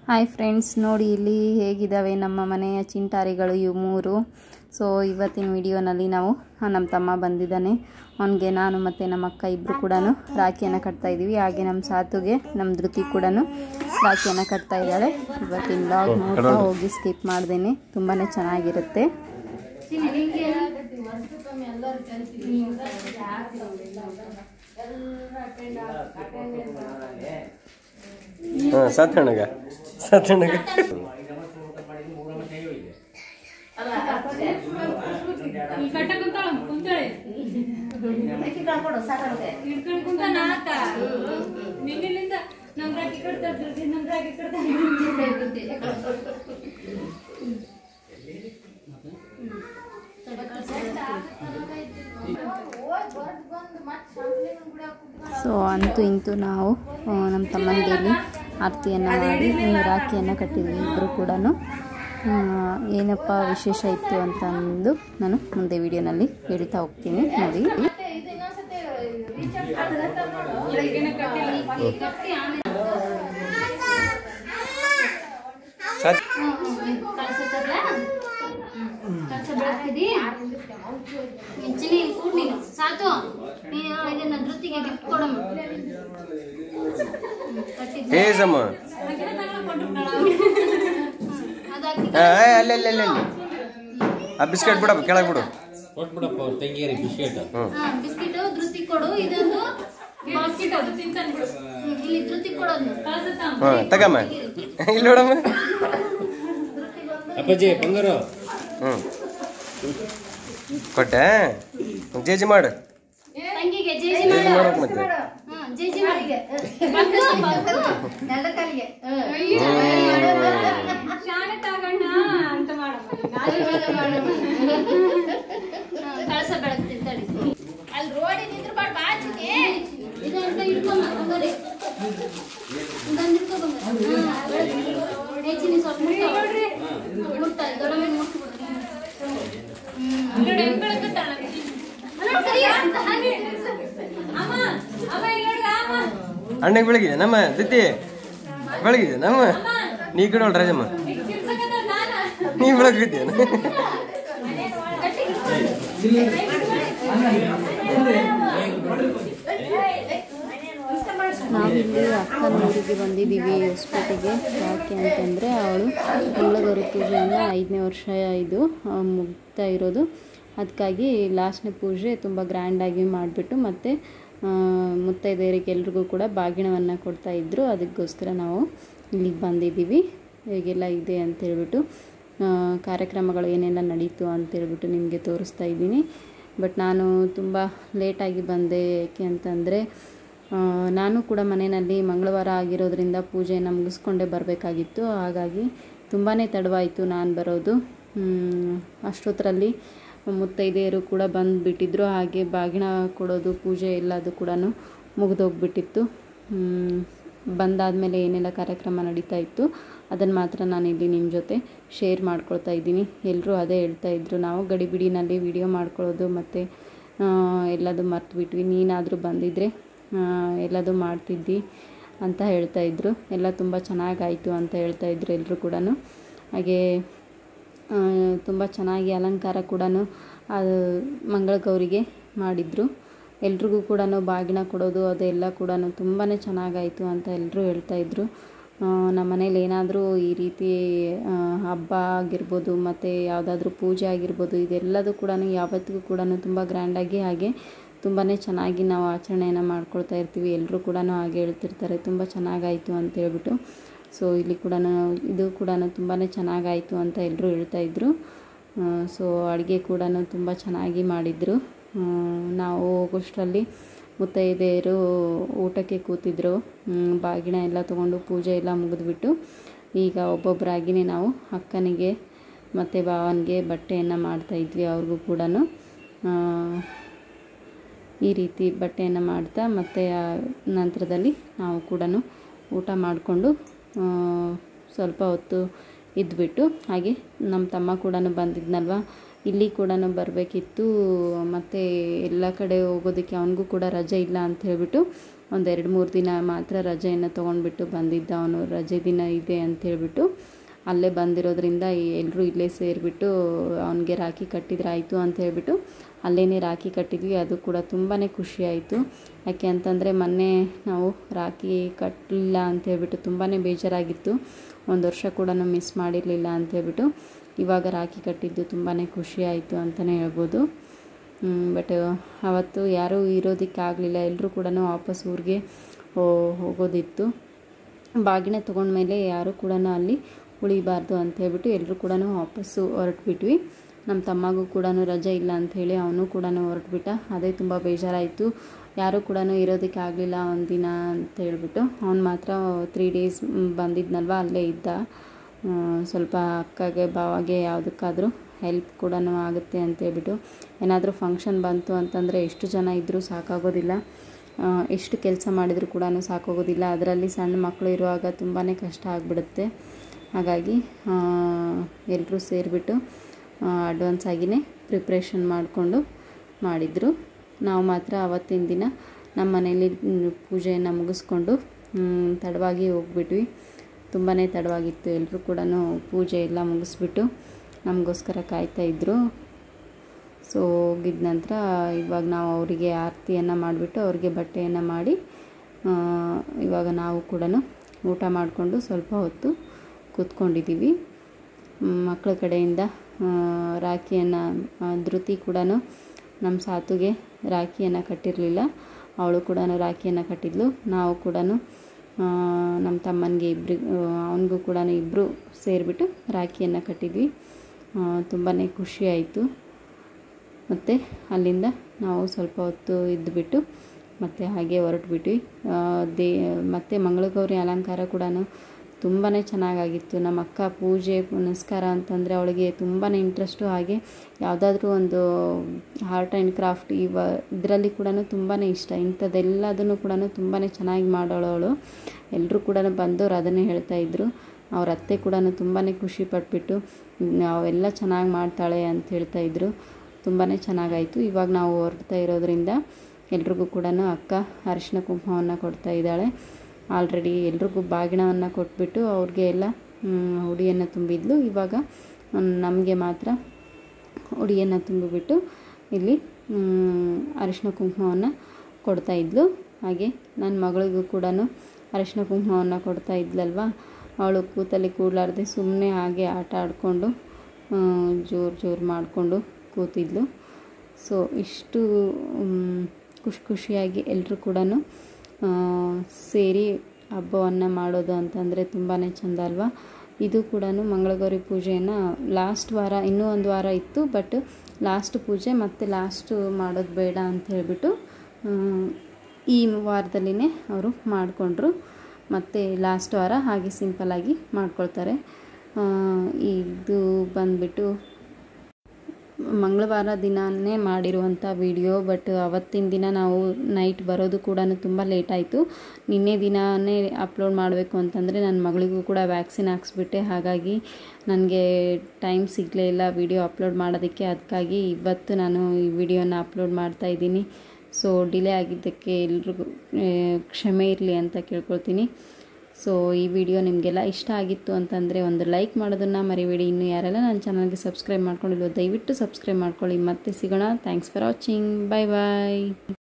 hi friends ನೋಡಿ ಇಲ್ಲಿ ಹೇಗಿದ್ದಾವೆ ನಮ್ಮ ಮನೆಯ ಚಿಂಟಾರಿಗಳು ಇವು ಮೂರು ಸೊ ಇವತ್ತಿನ ವಿಡಿಯೋನಲ್ಲಿ ನಾವು ಆ, ನಮ್ಮ ತಮ್ಮ ಬಂದಿದ್ದಾನೆ ಅವನಿಗೆ ನಾನು ಮತ್ತು ನಮ್ಮ ಅಕ್ಕ ಇಬ್ಬರು ಕೂಡ ರಾಖಿಯನ್ನು ಕಟ್ತಾ ಇದ್ದೀವಿ ಹಾಗೆ ನಮ್ಮ ಸಾತುಗೆ ನಮ್ಮ ಧೃತಿ ಕೂಡ ರಾಖಿಯನ್ನು ಕಟ್ತಾ ಇದ್ದಾಳೆ ಇವತ್ತಿನ ಬ್ಲಾಗ್ ನೋಡ್ತಾ ಹೋಗಿ ಸ್ಕಿಪ್ ಮಾಡ್ದೇನೆ ತುಂಬಾ ಚೆನ್ನಾಗಿರುತ್ತೆ ಹಾಂ ಸತ್ತಣ್ಣಗ ಸತ್ತಣ್ಣಗ ಹಿಡ್ಕೊಂಡ್ ಕುಂತ ನಾತ ನಿನ್ನಿಂದ ನಮ್ ರಾಕಿ ಕಟ್ತಾ ಇದ್ರಿ ನಮ್ ರಾಕಿ ಕಟ್ತಾ ಸೊ ಅಂತೂ ಇಂತೂ ನಾವು ಆ, ನಮ್ಮ ತಮ್ಮನಿಗೆ ಇಲ್ಲಿ ಆರತಿಯನ್ನು ಮಾಡಿ ಈ ರಾಖಿಯನ್ನು ಕಟ್ಟಿದ್ವಿ ಇಬ್ಬರು ಕೂಡ ಏನಪ್ಪ ವಿಶೇಷ ಇತ್ತು ಅಂತ ಅಂದು ನಾನು ಮುಂದೆ ವಿಡಿಯೋನಲ್ಲಿ ಹೇಳ್ತಾ ಹೋಗ್ತೀನಿ ನೋಡಿ ಸತ್ ಸಾತು ನೀನು ಇದನ್ನ ಧೃತಿಗೆ ಗಿಫ್ಟ್ ಕೊಡಮ್ಮ ಏ ಸಮ್ಮ ಅದಾಕಿ ಅಲ್ಲ ಅಲ್ಲ ಅಲ್ಲ ಅಲ್ಲಿ ಆ ಬಿಸ್ಕೆಟ್ ಬಿಡಪ್ಪ ಕೆಳಗೆ ಬಿಡು ಕೊಟ್ಬಿಡಪ್ಪ ಅವ್ರ ತಂಗಿಯರಿ ಬಿಸ್ಕೆಟ್ ಹ್ಞೂ ಬಿಸ್ಕಿಟ್ ಧೃತಿ ಕೊಡು ಇದೊಂದು ಬಾಸ್ಕೆಟ್ ಅದು ತಿಂತಾನೆ ಬಿಡು ಹ್ಮ್, ಇಲ್ಲಿ ಧೃತಿ ಕೊಡೋದು ಹಾಂ ತಗಮ್ಮ ಇಲ್ಲಿ ನೋಡಮ್ಮ ಅಪ್ಪಾಜಿ ಬಂಗಾರ ಹ್ಞೂ ಕೊಟ್ಟೆ ಜೇಜಿ ಮಾಡು ತಂಗಿಗೆ ಜೇಜಿ ಜೇಜಿ ಮಾಡೋಕೆ ಮತ್ತೆ ಹ್ಮ್ ಜೇಜಿ ಮಾಡಿಗೆ ಬಂದು ನೆಲ ಕಾಲಿಗೆ ಶಾಲೆ ತಗೊಂಡ ಅಂತ ಕಳಸ ಬೆಳಗ್ತೀನಿ ತಡಿ ಅಲ್ಲಿ ರೋಡಿ ನಿಂತ್ರ ಬಾಡ್ ಬಾಚಿದೆ ಇದು ಅಂತ ಹಿಡ್ಕೊಂಬ ಬಂಗಾರಿ ಇದನ್ನ ಹಿಡ್ಕೊ ಬಂಗಾರಿ ಹೆಚ್ಚಿನ ಸ್ವಲ್ಪ ಮುಟ್ಟ ಮುಟ್ಟ ದೊಡ್ಡಮ್ಮ ಮುಟ್ಬಿಡ್ರಿ ಅಣ್ಣಗೆ ಬೆಳಗಿದೆ ನಮ್ಮ ದಿತ್ತಿ ಬೆಳಗಿದೆ ನಮ್ಮ ನೀ ಕಡೆ ಹೊಲ್ ರಾಜಮ್ಮ ನೀ ಬೆಳಗಿದ್ದೇನೆ ನಾವಿಲ್ಲಿ ಅಕ್ಕನ ಊರಿಗೆ ಬಂದಿದ್ದೀವಿ ಹೊಸಪೇಟೆಗೆ ಯಾಕೆ ಅಂತಂದರೆ ಅವಳು ಮಂಗಳಗೌರಿ ಪೂಜೆಯನ್ನು ಐದನೇ ವರ್ಷ ಇದು ಆ, ಮುಗ್ತಾ ಇರೋದು ಅದಕ್ಕಾಗಿ ಲಾಸ್ಟ್ನೇ ಪೂಜೆ ತುಂಬ ಗ್ರ್ಯಾಂಡಾಗಿ ಮಾಡಿಬಿಟ್ಟು ಮತ್ತು ಮುತ್ತೈದೆಯರಿಗೆ ಎಲ್ರಿಗೂ ಕೂಡ ಬಾಗಿಣವನ್ನು ಕೊಡ್ತಾ ಇದ್ದರು ಅದಕ್ಕೋಸ್ಕರ ನಾವು ಇಲ್ಲಿಗೆ ಬಂದಿದ್ದೀವಿ ಹೇಗೆಲ್ಲ ಇದೆ ಅಂತ ಹೇಳ್ಬಿಟ್ಟು ಆ, ಕಾರ್ಯಕ್ರಮಗಳು ಏನೆಲ್ಲ ನಡೀತು ಅಂತೇಳ್ಬಿಟ್ಟು ನಿಮಗೆ ತೋರಿಸ್ತಾ ಇದ್ದೀನಿ ಬಟ್ ನಾನು ತುಂಬ ಲೇಟಾಗಿ ಬಂದೆ ಏಕೆ ಅಂತಂದರೆ ಆ, ನಾನು ಕೂಡ ಮನೆಯಲ್ಲಿ ಮಂಗಳವಾರ ಆಗಿರೋದ್ರಿಂದ ಪೂಜೆಯನ್ನು ಮುಗಿಸ್ಕೊಂಡೇ ಬರಬೇಕಾಗಿತ್ತು ಹಾಗಾಗಿ ತುಂಬಾ ತಡವಾಯಿತು ನಾನು ಬರೋದು ಮ್, ಅಷ್ಟೊತ್ತರಲ್ಲಿ ಮುತ್ತೈದೆಯರು ಕೂಡ ಬಂದುಬಿಟ್ಟಿದ್ರು ಹಾಗೆ ಬಾಗಿಣ ಕೊಡೋದು ಪೂಜೆ ಎಲ್ಲದು ಕೂಡ ಮುಗಿದೋಗ್ಬಿಟ್ಟಿತ್ತು ಬಂದಾದಮೇಲೆ ಏನೆಲ್ಲ ಕಾರ್ಯಕ್ರಮ ನಡೀತಾ ಇತ್ತು ಅದನ್ನು ಮಾತ್ರ ನಾನು ಇಲ್ಲಿ ನಿಮ್ಮ ಜೊತೆ ಶೇರ್ ಮಾಡ್ಕೊಳ್ತಾ ಇದ್ದೀನಿ ಎಲ್ಲರೂ ಅದೇ ಹೇಳ್ತಾ ಇದ್ರು ನಾವು ಗಡಿಬಿಡಿನಲ್ಲಿ ವಿಡಿಯೋ ಮಾಡ್ಕೊಳ್ಳೋದು ಮತ್ತು ಎಲ್ಲದು ಮರ್ತುಬಿಟ್ವಿ ನೀನಾದರೂ ಬಂದಿದ್ದರೆ ಆ, ಎಲ್ಲದು ಮಾಡ್ತಿದ್ದಿ ಅಂತ ಹೇಳ್ತಾ ಇದ್ರು ಎಲ್ಲ ತುಂಬ ಚೆನ್ನಾಗಾಯಿತು ಅಂತ ಹೇಳ್ತಾ ಇದ್ರು ಎಲ್ಲರೂ ಕೂಡ ಹಾಗೆ ತುಂಬ ಚೆನ್ನಾಗಿ ಅಲಂಕಾರ ಕೂಡ ಅದು ಮಂಗಳಗೌರಿಗೆ ಮಾಡಿದರು ಎಲ್ರಿಗೂ ಕೂಡ ಬಾಗಿನ ಕೊಡೋದು ಅದೆಲ್ಲ ಕೂಡ ತುಂಬಾ ಚೆನ್ನಾಗಾಯಿತು ಅಂತ ಎಲ್ಲರೂ ಹೇಳ್ತಾಯಿದ್ರು ನಮ್ಮ ಮನೇಲಿ ಏನಾದರೂ ಈ ರೀತಿ ಆ, ಹಬ್ಬ ಆಗಿರ್ಬೋದು ಮತ್ತು ಯಾವುದಾದ್ರೂ ಪೂಜೆ ಆಗಿರ್ಬೋದು ಇದೆಲ್ಲದೂ ಕೂಡ ಯಾವತ್ತಿಗೂ ಕೂಡ ತುಂಬ ಗ್ರ್ಯಾಂಡಾಗಿ ಹಾಗೆ ತುಂಬಾ ಚೆನ್ನಾಗಿ ನಾವು ಆಚರಣೆಯನ್ನು ಮಾಡ್ಕೊಳ್ತಾ ಇರ್ತೀವಿ ಎಲ್ಲರೂ ಕೂಡ ಹಾಗೆ ಹೇಳ್ತಿರ್ತಾರೆ ತುಂಬ ಚೆನ್ನಾಗಾಯಿತು ಅಂತ ಹೇಳ್ಬಿಟ್ಟು ಸೊ ಇಲ್ಲಿ ಕೂಡ ಇದು ಕೂಡ ತುಂಬಾ ಚೆನ್ನಾಗಾಯಿತು ಅಂತ ಎಲ್ಲರೂ ಹೇಳ್ತಾಯಿದ್ರು ಸೊ ಅಡುಗೆ ಕೂಡ ತುಂಬ ಚೆನ್ನಾಗಿ ಮಾಡಿದರು ನಾವು ಹೋಗೋಷ್ಟರಲ್ಲಿ ಮುತ್ತೈದೆಯರು ಊಟಕ್ಕೆ ಕೂತಿದ್ರು ಹ್ಮ್, ಬಾಗಿಣ ಎಲ್ಲ ತೊಗೊಂಡು ಪೂಜೆ ಎಲ್ಲ ಮುಗಿದ್ಬಿಟ್ಟು ಈಗ ಒಬ್ಬೊಬ್ಬರಾಗಿನೇ ನಾವು ಅಕ್ಕನಿಗೆ ಮತ್ತು ಭಾವನಿಗೆ ಬಟ್ಟೆಯನ್ನು ಮಾಡ್ತಾಯಿದ್ವಿ ಅವ್ರಿಗೂ ಕೂಡ ಈ ರೀತಿ ಬಟ್ಟೆಯನ್ನು ಮಾಡ್ತಾ ಮತ್ತು ಆ ನಂತರದಲ್ಲಿ ನಾವು ಕೂಡ ಊಟ ಮಾಡಿಕೊಂಡು ಸ್ವಲ್ಪ ಹೊತ್ತು ಇದ್ಬಿಟ್ಟು ಹಾಗೆ ನಮ್ಮ ತಮ್ಮ ಕೂಡ ಬಂದಿದ್ನಲ್ವ ಇಲ್ಲಿ ಕೂಡ ಬರಬೇಕಿತ್ತು ಮತ್ತು ಎಲ್ಲ ಕಡೆ ಹೋಗೋದಕ್ಕೆ ಅವನಿಗೂ ಕೂಡ ರಜೆ ಇಲ್ಲ ಅಂತ ಹೇಳ್ಬಿಟ್ಟು ಒಂದು ಎರಡು ಮೂರು ದಿನ ಮಾತ್ರ ರಜೆಯನ್ನು ತೊಗೊಂಡ್ಬಿಟ್ಟು ಬಂದಿದ್ದ ಅವನು ರಜೆ ದಿನ ಇದೆ ಅಂತೇಳ್ಬಿಟ್ಟು ಅಲ್ಲೇ ಬಂದಿರೋದ್ರಿಂದ ಎಲ್ಲರೂ ಇಲ್ಲೇ ಸೇರಿಬಿಟ್ಟು ಅವನಿಗೆ ರಾಖಿ ಕಟ್ಟಿದ್ರೆ ಆಯಿತು ಅಂತ ಹೇಳ್ಬಿಟ್ಟು ಅಲ್ಲೇ ರಾಖಿ ಕಟ್ಟಿದ್ವಿ ಅದು ಕೂಡ ತುಂಬಾ ಖುಷಿ ಆಯಿತು ಯಾಕೆ ಅಂತಂದರೆ ಮೊನ್ನೆ ನಾವು ರಾಖಿ ಕಟ್ಟಲಿಲ್ಲ ಅಂತ ಹೇಳ್ಬಿಟ್ಟು ತುಂಬಾ ಬೇಜಾರಾಗಿತ್ತು ಒಂದು ವರ್ಷ ಕೂಡ ಮಿಸ್ ಮಾಡಿರಲಿಲ್ಲ ಅಂತ ಹೇಳ್ಬಿಟ್ಟು ಇವಾಗ ರಾಖಿ ಕಟ್ಟಿದ್ದು ತುಂಬಾ ಖುಷಿ ಆಯಿತು ಅಂತಲೇ ಹೇಳ್ಬೋದು ಬಟ್ ಅವತ್ತು ಯಾರೂ ಇರೋದಕ್ಕಾಗಲಿಲ್ಲ ಎಲ್ಲರೂ ಕೂಡ ವಾಪಸ್ ಊರಿಗೆ ಹೋಗೋದಿತ್ತು ಬಾಗಿನ ತೊಗೊಂಡ್ಮೇಲೆ ಯಾರೂ ಕೂಡ ಅಲ್ಲಿ ಉಳಿಬಾರ್ದು ಅಂತ ಹೇಳ್ಬಿಟ್ಟು ಎಲ್ಲರೂ ಕೂಡ ವಾಪಸ್ಸು ಹೊರಟ್ಬಿಟ್ವಿ ನಮ್ಮ ತಮ್ಮಗೂ ಕೂಡ ರಜೆ ಇಲ್ಲ ಅಂಥೇಳಿ ಅವನು ಕೂಡ ಹೊರಟ್ಬಿಟ್ಟ ಅದೇ ತುಂಬ ಬೇಜಾರಾಯಿತು ಯಾರೂ ಕೂಡ ಇರೋದಕ್ಕಾಗಲಿಲ್ಲ ಒಂದಿನ ಅಂತ ಹೇಳ್ಬಿಟ್ಟು ಅವ್ನು ಮಾತ್ರ ತ್ರೀ ಡೇಸ್ ಬಂದಿದ್ನಲ್ವ ಅಲ್ಲೇ ಇದ್ದ ಆ, ಸ್ವಲ್ಪ ಅಕ್ಕಗೆ ಬಾವಾಗೆ ಯಾವುದಕ್ಕಾದರೂ ಹೆಲ್ಪ್ ಕೂಡ ಆಗುತ್ತೆ ಅಂತ ಹೇಳ್ಬಿಟ್ಟು ಏನಾದರೂ ಫಂಕ್ಷನ್ ಬಂತು ಅಂತಂದರೆ ಎಷ್ಟು ಜನ ಇದ್ದರೂ ಸಾಕಾಗೋದಿಲ್ಲ ಆ, ಎಷ್ಟು ಕೆಲಸ ಮಾಡಿದರೂ ಕೂಡ ಸಾಕಾಗೋದಿಲ್ಲ ಅದರಲ್ಲಿ ಸಣ್ಣ ಮಕ್ಕಳು ಇರುವಾಗ ತುಂಬಾ ಕಷ್ಟ ಆಗಿಬಿಡುತ್ತೆ ಹಾಗಾಗಿ ಎಲ್ಲರೂ ಸೇರಿಬಿಟ್ಟು ಅಡ್ವಾನ್ಸ್ ಆಗಿಯೇ ಪ್ರಿಪ್ರೇಷನ್ ಮಾಡಿಕೊಂಡು ಮಾಡಿದರು ನಾವು ಮಾತ್ರ ಅವತ್ತಿನ ದಿನ ನಮ್ಮ ಮನೇಲಿ ಮ್, ಪೂಜೆಯನ್ನು ಮುಗಿಸ್ಕೊಂಡು ಮ್, ತಡವಾಗಿ ಹೋಗ್ಬಿಟ್ವಿ ತುಂಬಾ ತಡವಾಗಿತ್ತು ಎಲ್ಲರೂ ಕೂಡ ಪೂಜೆ ಎಲ್ಲ ಮುಗಿಸ್ಬಿಟ್ಟು ನಮಗೋಸ್ಕರ ಕಾಯ್ತಾ ಇದ್ದರು ಸೊ ಹೋಗಿದ ನಂತರ ಇವಾಗ ನಾವು ಅವರಿಗೆ ಆರತಿಯನ್ನು ಮಾಡಿಬಿಟ್ಟು ಅವ್ರಿಗೆ ಬಟ್ಟೆಯನ್ನು ಮಾಡಿ ಆ, ಇವಾಗ ನಾವು ಕೂಡ ಊಟ ಮಾಡಿಕೊಂಡು ಸ್ವಲ್ಪ ಹೊತ್ತು ಕೂತ್ಕೊಂಡಿದ್ದೀವಿ ಮ್, ಮಕ್ಕಳ ಕಡೆಯಿಂದ ಆ, ರಾಖಿಯನ್ನು ಆ, ಧೃತಿ ಕೂಡ ನಮ್ಮ ಸಾತುಗೆ ರಾಖಿಯನ್ನು ಕಟ್ಟಿರಲಿಲ್ಲ ಅವಳು ಕೂಡ ರಾಖಿಯನ್ನು ಕಟ್ಟಿದ್ಲು ನಾವು ಕೂಡ ನಮ್ಮ ತಮ್ಮನಿಗೆ ಇಬ್ಬರು ಅವನಿಗೂ ಕೂಡ ಇಬ್ಬರು ಸೇರಿಬಿಟ್ಟು ರಾಖಿಯನ್ನು ಕಟ್ಟಿದ್ವಿ ತುಂಬಾ ಖುಷಿ ಆಯಿತು ಮತ್ತು ಅಲ್ಲಿಂದ ನಾವು ಸ್ವಲ್ಪ ಹೊತ್ತು ಇದ್ದುಬಿಟ್ಟು ಮತ್ತು ಹಾಗೆ ಹೊರಟ್ಬಿಟ್ವಿ ಆ, ದೇ ಮತ್ತು ಮಂಗಳಗೌರಿ ಅಲಂಕಾರ ಕೂಡ ತುಂಬಾ ಚೆನ್ನಾಗಾಗಿತ್ತು ನಮ್ಮ ಅಕ್ಕ ಪೂಜೆ ಪುನಸ್ಕಾರ ಅಂತಂದರೆ ಅವಳಿಗೆ ತುಂಬಾ ಇಂಟ್ರೆಸ್ಟು ಹಾಗೆ ಯಾವುದಾದ್ರೂ ಒಂದು ಆರ್ಟ್ ಆ್ಯಂಡ್ ಕ್ರಾಫ್ಟ್ ಇವ ಇದರಲ್ಲಿ ಕೂಡ ತುಂಬಾ ಇಷ್ಟ ಇಂಥದ್ದೆಲ್ಲದನ್ನು ಕೂಡ ತುಂಬಾ ಚೆನ್ನಾಗಿ ಮಾಡೋಳು ಅವಳು ಎಲ್ಲರೂ ಕೂಡ ಬಂದವರು ಅದನ್ನೇ ಹೇಳ್ತಾ ಇದ್ರು ಅವ್ರ ಅತ್ತೆ ಕೂಡ ತುಂಬಾ ಖುಷಿ ಪಟ್ಬಿಟ್ಟು ಅವೆಲ್ಲ ಚೆನ್ನಾಗಿ ಮಾಡ್ತಾಳೆ ಅಂತ ಹೇಳ್ತಾ ಇದ್ರು ತುಂಬಾ ಚೆನ್ನಾಗಾಯಿತು ಇವಾಗ ನಾವು ಹೊರಡ್ತಾ ಇರೋದ್ರಿಂದ ಎಲ್ರಿಗೂ ಕೂಡ ಅಕ್ಕ ಅರಿಶಿನ ಕುಂಕುಮವನ್ನು ಕೊಡ್ತಾ ಇದ್ದಾಳೆ ಆಲ್ರೆಡಿ ಎಲ್ರಿಗೂ ಬಾಗಿಣವನ್ನು ಕೊಟ್ಬಿಟ್ಟು ಅವ್ರಿಗೆ ಎಲ್ಲ ಮ್, ಉಡಿಯನ್ನು ತುಂಬಿದ್ಲು ಇವಾಗ ನಮಗೆ ಮಾತ್ರ ಉಡಿಯನ್ನು ತುಂಬಿಬಿಟ್ಟು ಇಲ್ಲಿ ಮ್, ಅರಿಶಿನ ಕುಂಕುಮವನ್ನು ಕೊಡ್ತಾ ಇದ್ಲು ಹಾಗೆ ನನ್ನ ಮಗಳಿಗೂ ಕೂಡ ಅರಿಶಿನ ಕುಂಕುಮವನ್ನು ಕೊಡ್ತಾ ಇದ್ಲಲ್ವ ಅವಳು ಕೂತಲ್ಲಿ ಕೂಡಲಾರ್ದೆ ಸುಮ್ಮನೆ ಹಾಗೆ ಆಟ ಆಡಿಕೊಂಡು ಜೋರು ಜೋರು ಮಾಡಿಕೊಂಡು ಕೂತಿದ್ಲು ಸೊ ಇಷ್ಟು ಮ್, ಖುಷಿ ಖುಷಿಯಾಗಿ ಎಲ್ಲರೂ ಕೂಡ ಸೇರಿ ಹಬ್ಬವನ್ನು ಮಾಡೋದು ಅಂತಂದರೆ ತುಂಬಾ ಚೆಂದ ಅಲ್ವಾ ಇದು ಕೂಡ ಮಂಗಳಗೌರಿ ಪೂಜೆಯನ್ನು ಲಾಸ್ಟ್ ವಾರ ಇನ್ನೂ ಒಂದು ವಾರ ಇತ್ತು ಬಟ್ ಲಾಸ್ಟ್ ಪೂಜೆ ಮತ್ತು ಲಾಸ್ಟ್ ಮಾಡೋದು ಬೇಡ ಅಂತ ಹೇಳಿಬಿಟ್ಟು ಈ ವಾರದಲ್ಲಿನೇ ಅವರು ಮಾಡಿಕೊಂಡ್ರು ಮತ್ತು ಲಾಸ್ಟ್ ವಾರ ಹಾಗೆ ಸಿಂಪಲ್ಲಾಗಿ ಮಾಡ್ಕೊಳ್ತಾರೆ ಆ, ಇದು ಬಂದ್ಬಿಟ್ಟು ಮಂಗಳವಾರ ದಿನನೇ ಮಾಡಿರುವಂಥ ವಿಡಿಯೋ ಬಟ್ ಅವತ್ತಿನ ದಿನ ನಾವು ನೈಟ್ ಬರೋದು ಕೂಡ ತುಂಬ ಲೇಟ್ ಆಯಿತು ನಿನ್ನೆ ದಿನವೇ ಅಪ್ಲೋಡ್ ಮಾಡಬೇಕು ಅಂತಂದರೆ ನನ್ನ ಮಗಳಿಗೂ ಕೂಡ ವ್ಯಾಕ್ಸಿನ್ ಹಾಕ್ಸ್ಬಿಟ್ಟೆ ಹಾಗಾಗಿ ನನಗೆ ಟೈಮ್ ಸಿಗಲೇ ಇಲ್ಲ ವಿಡಿಯೋ ಅಪ್ಲೋಡ್ ಮಾಡೋದಕ್ಕೆ ಅದಕ್ಕಾಗಿ ಇವತ್ತು ನಾನು ಈ ವಿಡಿಯೋನ ಅಪ್ಲೋಡ್ ಮಾಡ್ತಾ ಇದ್ದೀನಿ ಸೊ ಡಿಲೇ ಆಗಿದ್ದಕ್ಕೆ ಎಲ್ರಿಗೂ ಆ, ಕ್ಷಮೆ ಇರಲಿ ಅಂತ ಕೇಳ್ಕೊಳ್ತೀನಿ ಸೊ ಈ ವಿಡಿಯೋ ನಿಮಗೆಲ್ಲ ಇಷ್ಟ ಆಗಿತ್ತು ಅಂತಂದರೆ ಒಂದು ಲೈಕ್ ಮಾಡೋದನ್ನು ಮರಿಬೇಡಿ ಇನ್ನು ಯಾರೆಲ್ಲ ನನ್ನ ಚಾನಲ್ಗೆ ಸಬ್ಸ್ಕ್ರೈಬ್ ಮಾಡ್ಕೊಂಡಿಲ್ವೋ ದಯವಿಟ್ಟು ಸಬ್ಸ್ಕ್ರೈಬ್ ಮಾಡ್ಕೊಳ್ಳಿ ಮತ್ತೆ ಸಿಗೋಣ thanks for watching bye bye